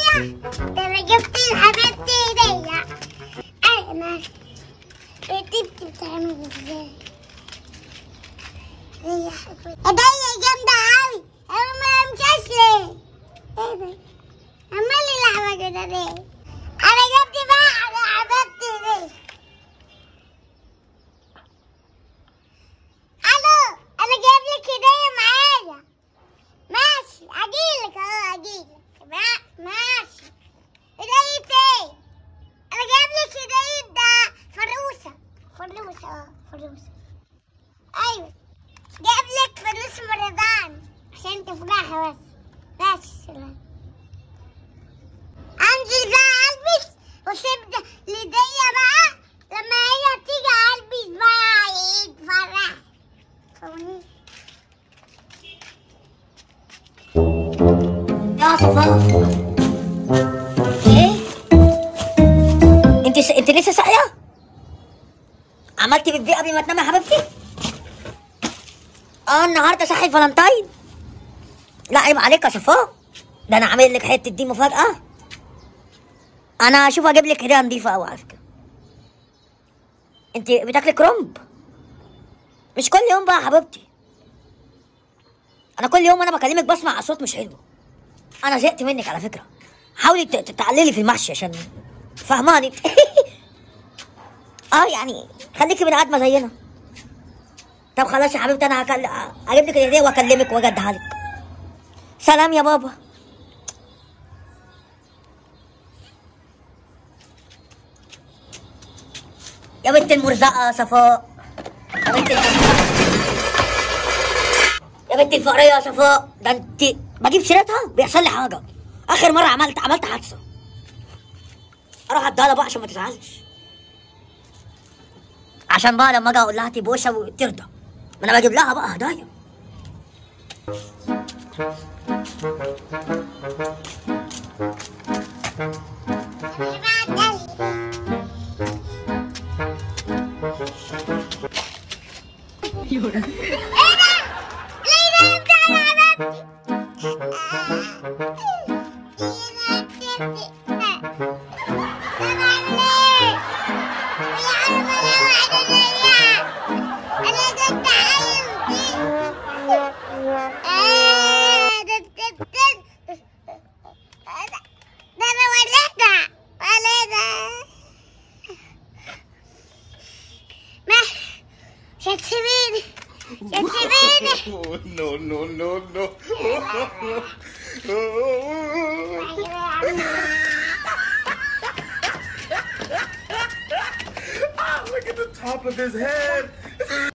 ده انا جبت لحبيبتي هدية انا رتبت بتعمل ازاي هي هدية جامدة اوي انا ما امشيش ليه ايه ده عمال يلعب كده ليه انا جبت بقى على حبيبتي هدية الو انا جايب لك هدية معايا ماشي اجيلك اهو اجيلك ما- ماشي هدية ايه؟ انا جايب لك هدية ده فروسة فروسة اه فروسة ايوه جايب لك فانوس رمضان عشان تفرحي بس بس سلام انزل بقى البس واسيب الهدية بقى لما هي تيجي البس بقى عيد فرح فاهمني؟ يا صفاء ايه انت س... انت لسه صاحيه عملتي بيبي قبل ما تنامي يا حبيبتي اه النهارده صحي الفالنتاين لا عيب عليك يا صفاء ده انا عامل لك حته دي مفاجاه انا اشوف اجيب لك هديه نضيفه قوي على فكره انت بتاكلي كرنب مش كل يوم بقى يا حبيبتي انا كل يوم وانا بكلمك بسمع اصوات مش حلوه انا زهقت منك على فكره حاولي ت- تتعللي في المحشي عشان فهماني اه يعني خليكي بني ادمه زينا طب خلاص يا حبيبتي انا هكل... هجيب لك الهديه واكلمك واجدها لك سلام يا بابا يا بنت المرزقه يا صفاء يا بنت المرزقه يا بنت الفقريه يا صفاء ده انت بجيب سيرتها بيحصل لي حاجه اخر مره عملت عملت حادثه اروح اديها لها بقى عشان ما تزعلش عشان بقى لما اجي اقول لها تبوسها وترضى ما انا بجيب لها بقى هدايا ده انا ولدها ولدها ما مش هتسيبيني مش هتسيبيني Oh, no, no, no, no. ah, look at the top of his head.